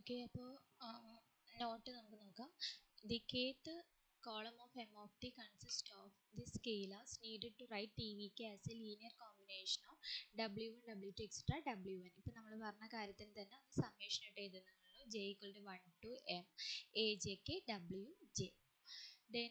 okay അപ്പോൾ note നമുക്ക് നോക്കാം the kth column of m of t consists of the scalars needed to write tvk as a linear combination of w1 w2 extra w1 ഇപ്പം നമ്മൾ പറഞ്ഞ കാര്യത്തിന് തന്നെ ഒന്ന് സമ്മേഷൻ ഇട്ട് എഴുതുന്നുള്ളൂ J equal to one to M A J K W J then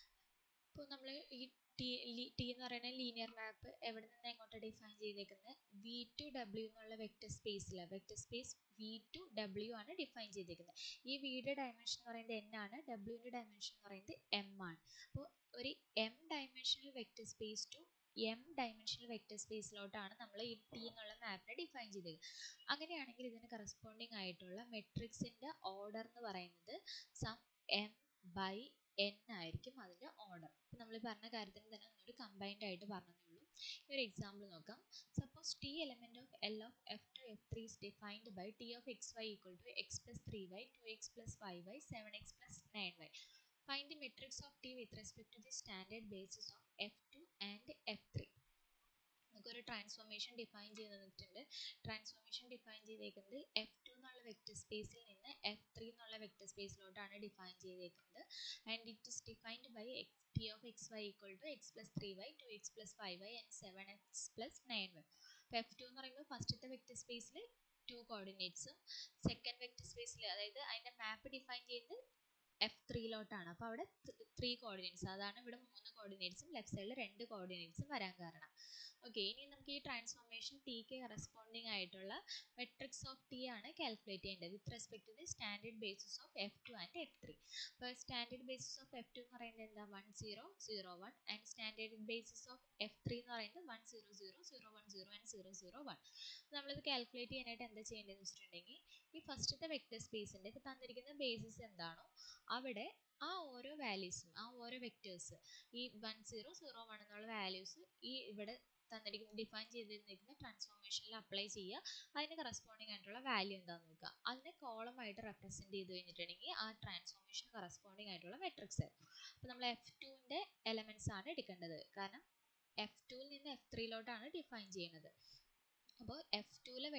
ഇപ്പോൾ നമ്മൾ ഈ ടി ടി എന്ന് പറയുന്ന ലീനിയർ മാപ്പ് എവിടെ നിന്ന് എങ്ങോട്ട് ഡിഫൈൻ ചെയ്തേക്കുന്നത് വി ടു ഡബ്ല്യു എന്നുള്ള വെക്റ്റർ സ്പേസിലാണ് vector space V to W ആണ് ഡിഫൈൻ ചെയ്തേക്കുന്നത് ഈ വിയുടെ ഡയമെൻഷൻ എന്ന് പറയുന്നത് എൻ ആണ് ഡബ്ല്യുവിൻ്റെ ഡയമെൻഷൻ എന്ന് പറയുന്നത് എം ആണ് അപ്പോൾ ഒരു M dimensional vector space to M dimensional vector സ്പേസിലോട്ടാണ് നമ്മൾ ഈ ടി എന്നുള്ള മാപ്പിനെ ഡിഫൈൻ ചെയ്തത് അങ്ങനെയാണെങ്കിൽ ഇതിന് കറസ്പോണ്ടിങ് ആയിട്ടുള്ള മെട്രിക്സിൻ്റെ ഓർഡർ എന്ന് പറയുന്നത് സം എം ബൈ എൻ ആയിരിക്കും അതിൻ്റെ ഓർഡർ ഇപ്പം നമ്മൾ പറഞ്ഞ കാര്യത്തിന് തന്നെ ഒന്നുകൂടി കമ്പൈൻഡ് ആയിട്ട് പറഞ്ഞതേ ഉള്ളൂ ഈ ഒരു എക്സാമ്പിൾ നോക്കാം suppose T element of L of F two F three is defined by T of X Y equal to X plus three Y two X plus five Y seven X plus nine Y find the matrix of T with respect to the standard basis of F two and F three നമുക്കൊരു transformation define ചെയ്ത് തന്നിട്ടുണ്ട് transformation define ചെയ്തേക്കുന്നത് F two എന്നുള്ള vector സ്പേസിൽ നിന്ന് F three എന്നുള്ള vector സ്പേസിലോട്ടാണ് define ചെയ്തേക്കുന്നത് and it is defined by X T of X Y equal to X plus three Y two X plus five Y and seven X plus nine Y അപ്പോൾ F two എന്ന് പറയുമ്പോൾ ഫസ്റ്റത്തെ vector സ്പേസിൽ to കോർഡിനേറ്റ്സും second vector സ്പേസിൽ അതായത് അതിൻ്റെ മാപ്പ് define ചെയ്യുന്നത് F ത്രീയിലോട്ടാണ് അപ്പോൾ അവിടെ ത്രീ കോർഡിനേറ്റ്സ് അതാണ് ഇവിടെ മൂന്ന് കോർഡിനേറ്റ്സും ലെഫ്റ്റ് സൈഡിൽ രണ്ട് കോർഡിനേറ്റ്സും വരാൻ കാരണം ഓക്കെ ഇനി നമുക്ക് ഈ ട്രാൻസ്ഫോർമേഷൻ ടിക്ക് കറസ്പോണ്ടിങ് ആയിട്ടുള്ള മെട്രിക്സ് ഓഫ് ടി ആണ് കാൽക്കുലേറ്റ് ചെയ്യേണ്ടത് with respect to the standard basis of F two and F three അപ്പോൾ standard basis of F two എന്ന് പറയുന്നത് എന്താ one zero zero one and standard basis of F three എന്ന് പറയുന്നത് one zero zero zero one zero and zero zero one നമ്മളിത് calculate ചെയ്യാനായിട്ട് എന്താ ചെയ്യേണ്ടതെന്ന് വെച്ചിട്ടുണ്ടെങ്കിൽ ഈ ഫസ്റ്റത്തെ വെക്റ്റർ സ്പേസിൻ്റെ ഇപ്പോൾ തന്നിരിക്കുന്ന ബേസിസ് എന്താണോ അവിടെ ആ ഓരോ വാല്യൂസും ആ ഓരോ വെക്റ്റേഴ്സ് ഈ വൺ സീറോ സീറോ വൺ എന്നുള്ള വാല്യൂസ് ഈ ഇവിടെ തന്നിരിക്കുന്ന ഡിഫൈൻ ചെയ്തിരിക്കുന്ന ട്രാൻസ്ഫോർമേഷനിൽ അപ്ലൈ ചെയ്യുക അതിന് കറസ്പോണ്ടിങ് ആയിട്ടുള്ള വാല്യൂ എന്താണെന്ന് നോക്കുക അതിനെ കോളമായിട്ട് റെപ്രസെൻറ്റ് ചെയ്ത് കഴിഞ്ഞിട്ടുണ്ടെങ്കിൽ ആ ട്രാൻസ്ഫോർമേഷൻ കറസ്പോണ്ടിങ് ആയിട്ടുള്ള മെട്രിക്സ് ആയിരുന്നു അപ്പോൾ നമ്മൾ എഫ് ടുവിൻ്റെ എലമെൻറ്റ്സ് ആണ് എടുക്കേണ്ടത് കാരണം എഫ് ടുവിൽ നിന്ന് എഫ് ത്രീയിലോട്ടാണ് ഡിഫൈൻ ചെയ്യുന്നത് അപ്പോൾ എഫ് ടുവിലെ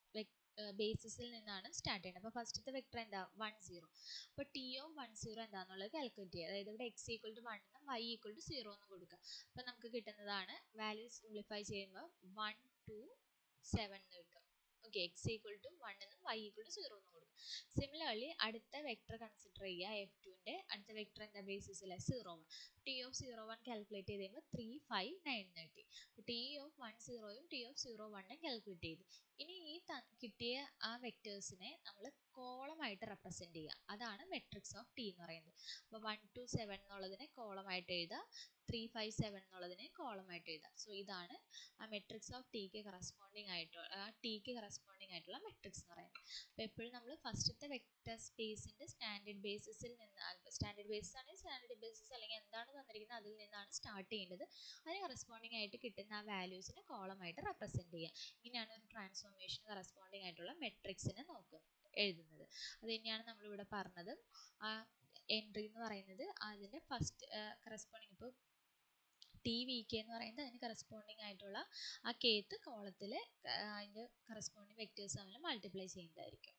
ബേസിസിൽ നിന്നാണ് സ്റ്റാർട്ട് ചെയ്യുന്നത് അപ്പോൾ ഫസ്റ്റത്തെ വെക്ടർ എന്താ വൺ സീറോ അപ്പോൾ ടി ഓഫ് വൺ സീറോ എന്താണെന്നുള്ളത് കാൽക്കുലേറ്റ് ചെയ്യുക അതായത് ഇവിടെ എക്സ് ഈക്വൽ ടു വൺ എന്നും വൈ ഈക്വൽ ടു സീറോ എന്നും കൊടുക്കുക അപ്പോൾ നമുക്ക് കിട്ടുന്നതാണ് വാല്യൂ സിംപ്ലിഫൈ ചെയ്യുമ്പോൾ വൺ ടു സെവൻ എന്ന് കിട്ടും okay X equal to one എന്നും വൈ ഈക്വൽ ടു സീറോ എന്നും കൊടുക്കും സിമിലർലി അടുത്ത വെക്ടർ കൺസിഡർ ചെയ്യുക എഫ് ടുവിൻ്റെ അടുത്ത വെക്ടർ എന്താ ബേസിസിൽ zero one T of zero one calculate ചെയ്ത് കഴിയുമ്പോൾ ത്രീ ഫൈവ് നയൻ കിട്ടി ടി ഓഫ് വൺ സീറോയും ടി ഓഫ് സീറോ വണ്ണും കാൽക്കുലേറ്റ് ചെയ്ത് ഇനി ഈ കിട്ടിയ ആ വെക്ടേഴ്സിനെ നമ്മൾ കോളമായിട്ട് റെപ്രസെൻറ്റ് ചെയ്യുക അതാണ് മെട്രിക്സ് ഓഫ് ടി എന്ന് പറയുന്നത് അപ്പോൾ വൺ ടു സെവൻ എന്നുള്ളതിനെ കോളമായിട്ട് എഴുതുക ത്രീ ഫൈവ് സെവൻ എന്നുള്ളതിനെ കോളമായിട്ട് എഴുതുക സോ ഇതാണ് ആ മെട്രിക്സ് ഓഫ് ടിക്ക് കറസ്പോണ്ടിങ് ആയിട്ടുള്ള ആ ടിക്ക് കറസ്പോണ്ടിങ് ആയിട്ടുള്ള മെട്രിക്സ് എന്ന് പറയുന്നത് അപ്പോൾ എപ്പോഴും നമ്മൾ ഫസ്റ്റത്തെ വെക്ടർ സ്പേസിൻ്റെ സ്റ്റാൻഡേർഡ് ബേസിസിൽ നിന്ന് സ്റ്റാൻഡേർഡ് ബേസിസ് ആണെങ്കിൽ സ്റ്റാൻഡേർഡ് ബേസിസ് അല്ലെങ്കിൽ എന്താണ് തന്നിരിക്കുന്നത് അതിൽ നിന്നാണ് സ്റ്റാർട്ട് ചെയ്യേണ്ടത് അതിന് കറസ്പോണ്ടിങ് ആയിട്ട് കിട്ടുന്ന ആ വാല്യൂസിനെ കോളമായിട്ട് റെപ്രസെൻറ്റ് ചെയ്യുക ഇങ്ങനെയാണ് ഒരു ട്രാൻസ്ഫോർമേഷൻ കറസ്പോണ്ടിങ് ആയിട്ടുള്ള മെട്രിക്സിനെ നോക്കുക എഴുതുന്നത് അത് തന്നെയാണ് നമ്മളിവിടെ പറഞ്ഞത് ആ എൻട്രി എന്ന് പറയുന്നത് അതിൻ്റെ ഫസ്റ്റ് കറസ്പോണ്ടിങ് ഇപ്പോൾ ടി വി കെ എന്ന് പറയുന്നത് അതിന് കറസ്പോണ്ടിങ് ആയിട്ടുള്ള ആ കേത്ത് കോളത്തിൽ അതിൻ്റെ കറസ്പോണ്ടിങ് വെക്റ്റേഴ്സ് തമ്മിൽ മൾട്ടിപ്ലൈ ചെയ്യുന്നതായിരിക്കും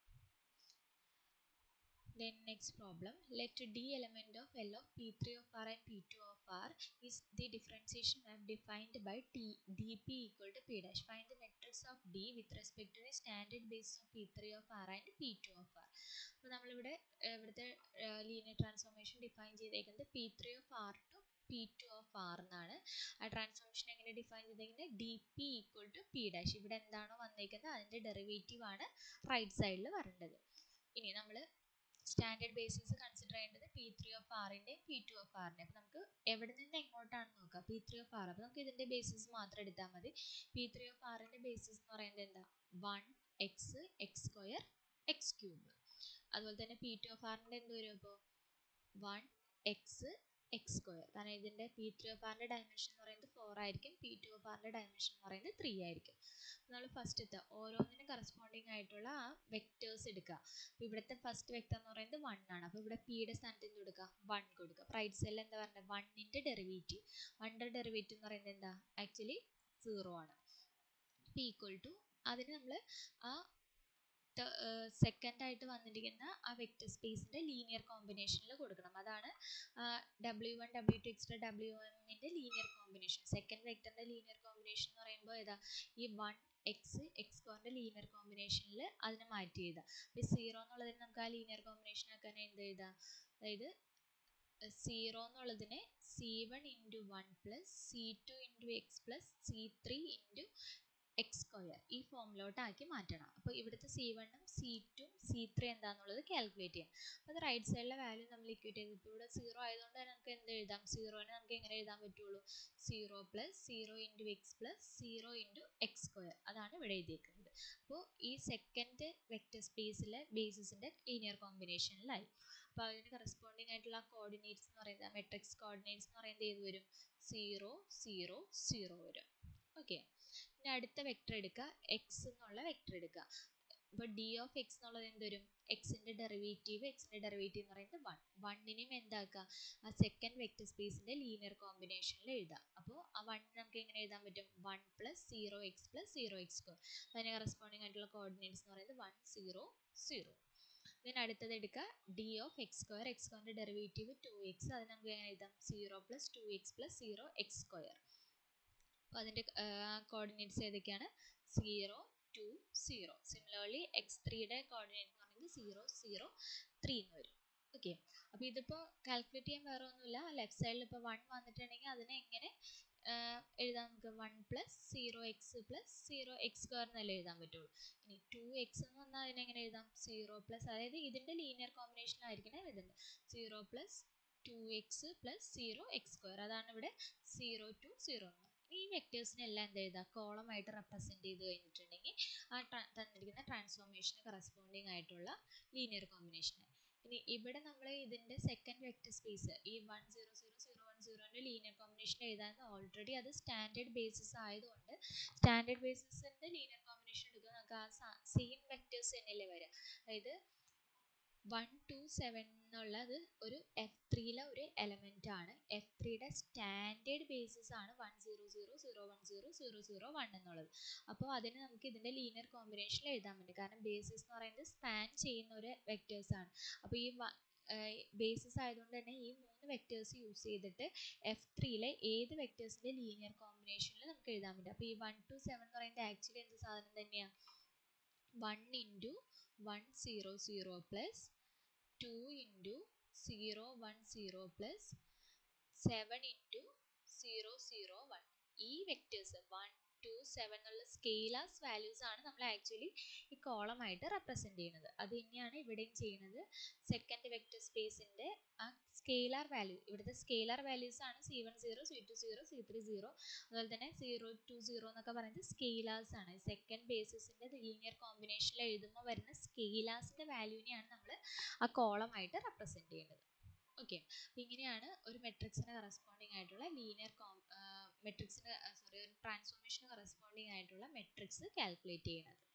then next problem let d element of L of P3 of R and P2 of R is the differentiation map defined by T dP equal to P dash find the matrix of D with respect to the standard basis of P3 of R and P2 of R അപ്പോൾ നമ്മളിവിടെ ഇവിടുത്തെ linear transformation define ചെയ്തേക്കുന്നത് P three of R two P two of R എന്നാണ് ആ transformation എങ്ങനെ define ചെയ്തേക്കുന്നത് D P equal to P dash ഇവിടെ എന്താണോ വന്നേക്കുന്നത് അതിൻ്റെ ഡെറിവേറ്റീവ് ആണ് റൈറ്റ് സൈഡിൽ വരേണ്ടത് ഇനി നമ്മൾ സ്റ്റാൻഡേർഡ് ബേസിസ് കൺസിഡർ ചെയ്യേണ്ടത് പി ത്രീ ഓഫ് ആറിൻ്റെയും പി ടു ഓഫ് ആറിൻ്റെയും അപ്പോൾ നമുക്ക് എവിടെ നിന്ന് എങ്ങോട്ടാണ് നോക്കുക പി ത്രീ ഓഫ് ആർ അപ്പോൾ നമുക്ക് ഇതിൻ്റെ ബേസിസ് മാത്രം എടുത്താൽ മതി പി ത്രീ ഓഫ് ആറിൻ്റെ ബേസിസ് എന്ന് പറയുന്നത് എന്താ one X X square X cube അതുപോലെ തന്നെ പി ടു ഓഫ് ആറിൻ്റെ എന്ത് വരും അപ്പോൾ വൺ എക്സ് എക്സ് സ്ക്വയർ കാരണം ഇതിൻ്റെ പി ത്രീ ഓഫ് ആറിൻ്റെ ഡയമെൻഷൻ എന്ന് പറയുന്നത് ഫോർ ആയിരിക്കും പി ടു ഓഫ് ആറിൻ്റെ ഡയമെൻഷൻ എന്ന് പറയുന്നത് ത്രീ ആയിരിക്കും നമ്മൾ ഫസ്റ്റത്തെ ഓരോന്നിനും കറസ്പോണ്ടിങ് ആയിട്ടുള്ള ആ വെക്റ്റേഴ്സ് എടുക്കുക അപ്പോൾ ഇവിടുത്തെ ഫസ്റ്റ് വെക്റ്റർ എന്ന് പറയുന്നത് വൺ ആണ് അപ്പോൾ ഇവിടെ പിയുടെ സ്ഥാനത്ത് എന്ത് കൊടുക്കുക വൺ കൊടുക്കുക റൈറ്റ് സൈഡിൽ എന്താ പറയുക വണ്ണിൻ്റെ ഡെറിവേറ്റീവ് വണ്ണിൻ്റെ ഡെറിവേറ്റീവ് എന്ന് പറയുന്നത് എന്താ ആക്ച്വലി സീറോ ആണ് പി ഈക്വൽ ടു അതിന് നമ്മൾ ആ സെക്കൻഡ് ആയിട്ട് വന്നിരിക്കുന്ന ആ വെക്റ്റർ സ്പേസിൻ്റെ ലീനിയർ കോമ്പിനേഷനിൽ കൊടുക്കണം അതാണ് W one W two extra W എമ്മിൻ്റെ ലീനിയർ കോമ്പിനേഷൻ സെക്കൻഡ് വെക്റ്ററിൻ്റെ ലീനിയർ കോമ്പിനേഷൻ എന്ന് പറയുമ്പോൾ ഏതാ ഈ വൺ എക്സ് എക്സ് സ്ക്വയറിൻ്റെ ലീനിയർ കോമ്പിനേഷനിൽ അതിനെ മാറ്റി എഴുതാം അപ്പോൾ സീറോ എന്നുള്ളതിന് നമുക്ക് ആ ലീനിയർ കോമ്പിനേഷൻ ആക്കാൻ എന്ത് എഴുതാം അതായത് സീറോ എന്നുള്ളതിനെ C one into one plus C two into X plus C three into X square ഈ ഫോമിലോട്ട് ആക്കി മാറ്റണം അപ്പോൾ ഇവിടുത്തെ സി വണ്ണും സി ടും സി ത്രീ എന്താണെന്നുള്ളത് കാൽക്കുലേറ്റ് ചെയ്യാം അപ്പോൾ അത് റൈറ്റ് സൈഡിലെ വാല്യൂ നമ്മൾ ഇക്വേറ്റ് ചെയ്ത് ഇപ്പോൾ ഇവിടെ സീറോ ആയതുകൊണ്ട് തന്നെ നമുക്ക് എന്ത് എഴുതാം സീറോനെ നമുക്ക് എങ്ങനെ എഴുതാൻ പറ്റുള്ളൂ zero plus zero into X plus zero into X square അതാണ് ഇവിടെ എഴുതിയേക്കുന്നത് അപ്പോൾ ഈ സെക്കൻഡ് വെക്റ്റർ സ്പേസിലെ ബേസിസിൻ്റെ ലീനിയർ കോമ്പിനേഷനിലായി അപ്പോൾ അതിന് കറസ്പോണ്ടിങ് ആയിട്ടുള്ള കോർഡിനേറ്റ്സ് എന്ന് പറയുന്നത് മെട്രിക്സ് കോർഡിനേറ്റ്സ് എന്ന് പറയുന്നത് ഏത് വരും സീറോ സീറോ സീറോ വരും ഓക്കെ ഇനി അടുത്ത വെക്ടർ എടുക്കുക എക്സ് എന്നുള്ള വെക്ടർ എടുക്കുക ഇപ്പോൾ ഡി ഓഫ് എക്സ് എന്നുള്ളത് എന്ത് വരും എക്സിൻ്റെ ഡെറിവേറ്റീവ് എക്സിൻ്റെ ഡെറിവേറ്റീവ് എന്ന് പറയുന്നത് വൺ വണ്ണിനെയും എന്താക്കുക ആ സെക്കൻഡ് വെക്ടർ സ്പേസിൻ്റെ ലീനിയർ കോമ്പിനേഷനിൽ എഴുതാം അപ്പോൾ ആ വൺ നമുക്ക് എങ്ങനെ എഴുതാൻ പറ്റും one plus zero X plus zero X square അതിന് കറസ്പോണ്ടിങ് ആയിട്ടുള്ള കോർഡിനേറ്റ്സ് എന്ന് പറയുന്നത് വൺ സീറോ സീറോ ദെൻ അടുത്തത് എടുക്കുക D of X square X സ്ക്വയറിൻ്റെ ഡെറിവേറ്റീവ് ടു എക്സ് അത് നമുക്ക് എങ്ങനെ എഴുതാം zero plus two X plus zero X square അപ്പോൾ അതിൻ്റെ കോർഡിനേറ്റ്സ് ഏതൊക്കെയാണ് zero two zero similarly X ത്രീയുടെ കോർഡിനേറ്റ് എന്ന് പറയുന്നത് സീറോ സീറോ ത്രീ എന്ന് വരും ഓക്കെ അപ്പോൾ ഇതിപ്പോൾ കാൽക്കുലേറ്റ് ചെയ്യാൻ വേറെ ഒന്നുമില്ല ലെഫ്റ്റ് സൈഡിൽ ഇപ്പോൾ വൺ വന്നിട്ടുണ്ടെങ്കിൽ അതിനെ എങ്ങനെ എഴുതാം നമുക്ക് one plus zero X plus zero X square എന്നല്ലേ എഴുതാൻ പറ്റുള്ളൂ ഇനി ടു എക്സ് എന്ന് പറഞ്ഞാൽ അതിനെ എങ്ങനെ എഴുതാം സീറോ പ്ലസ് അതായത് ഇതിൻ്റെ ലീനിയർ കോമ്പിനേഷൻ ആയിരിക്കണം ഇതിൻ്റെ zero plus two X plus zero X square അതാണ് ഇവിടെ സീറോ ടു സീറോ എന്ന് ഈ വെക്റ്റേഴ്സിനെ എല്ലാം എന്ത് എഴുതാം കോളമായിട്ട് റെപ്രസെൻറ്റ് ചെയ്ത് കഴിഞ്ഞിട്ടുണ്ടെങ്കിൽ ആ തന്നിരിക്കുന്ന ട്രാൻസ്ഫോർമേഷന് കറസ്പോണ്ടിങ് ആയിട്ടുള്ള ലീനിയർ കോമ്പിനേഷൻ ഇനി ഇവിടെ നമ്മൾ ഇതിൻ്റെ സെക്കൻഡ് വെക്റ്റർ സ്പേസ് ഈ one zero zero zero one സീറോൻ്റെ ലീനിയർ കോമ്പിനേഷൻ എഴുതാൻ ഓൾറെഡി അത് സ്റ്റാൻഡേർഡ് ബേസിസ് ആയതുകൊണ്ട് സ്റ്റാൻഡേർഡ് ബേസിസിൻ്റെ ലീനിയർ കോമ്പിനേഷൻ എടുക്കുക നമുക്ക് ആ സെയിം വെക്റ്റേഴ്സ് തന്നെയല്ലേ വരിക അതായത് വൺ ടു സെവൻ എന്നുള്ളത് ഒരു എഫ് ത്രീയിലെ ഒരു എലമെൻ്റ് ആണ് എഫ് ത്രീയുടെ സ്റ്റാൻഡേർഡ് ബേസിസ് ആണ് one zero zero zero one zero zero zero one എന്നുള്ളത് അപ്പോൾ അതിന് നമുക്ക് ഇതിൻ്റെ ലീനിയർ കോമ്പിനേഷനിൽ എഴുതാൻ പറ്റും കാരണം ബേസിസ് എന്ന് പറയുന്നത് സ്പാൻ ചെയ്യുന്ന ഒരു വെക്റ്റേഴ്സ് ആണ് അപ്പോൾ ഈ ബേസിസ് ആയതുകൊണ്ട് തന്നെ ഈ മൂന്ന് വെക്റ്റേഴ്സ് യൂസ് ചെയ്തിട്ട് എഫ് ത്രീയിലെ ഏത് വെക്റ്റേഴ്സിൻ്റെ ലീനിയർ കോമ്പിനേഷനിൽ നമുക്ക് എഴുതാൻ പറ്റും അപ്പോൾ ഈ വൺ ടു സെവൻ എന്ന് പറയുന്നത് ആക്ച്വലി എന്ത് സാധനം തന്നെയാണ് one into one zero zero plus two into zero one zero plus seven into zero zero one ഈ വെക്റ്റേഴ്സ് വൺ ടു സെവൻ എന്നുള്ള സ്കെയിലാസ് വാല്യൂസ് ആണ് നമ്മൾ ആക്ച്വലി ഈ കോളമായിട്ട് റെപ്രസെൻറ്റ് ചെയ്യുന്നത് അത് തന്നെയാണ് ഇവിടെയും ചെയ്യുന്നത് സെക്കൻഡ് വെക്റ്റർ സ്പേസിൻ്റെ ആ സ്കെയിലാർ വാല്യൂ ഇവിടുത്തെ സ്കെയിലാർ വാല്യൂസ് ആണ് C one zero C two zero C three zero അതുപോലെ തന്നെ സീറോ ടു സീറോ എന്നൊക്കെ പറയുന്നത് സ്കെയിലാസ് ആണ് സെക്കൻഡ് ബേസിസിൻ്റെ ലീനിയർ കോമ്പിനേഷനിൽ എഴുതുമ്പോൾ വരുന്ന സ്കെയിലാസിൻ്റെ വാല്യൂവിനെയാണ് നമ്മൾ ആ കോളമായിട്ട് റെപ്രസെൻറ്റ് ചെയ്യുന്നത് ഓക്കെ അപ്പോൾ ഇങ്ങനെയാണ് ഒരു മെട്രിക്സിന് കറസ്പോണ്ടിങ് ആയിട്ടുള്ള ലീനിയർ കോം മെട്രിക്സിന് സോറി ഒരു ട്രാൻസ്ഫോർമേഷന് കറസ്പോണ്ടിങ് ആയിട്ടുള്ള മെട്രിക്സ് കാൽക്കുലേറ്റ് ചെയ്യുന്നത്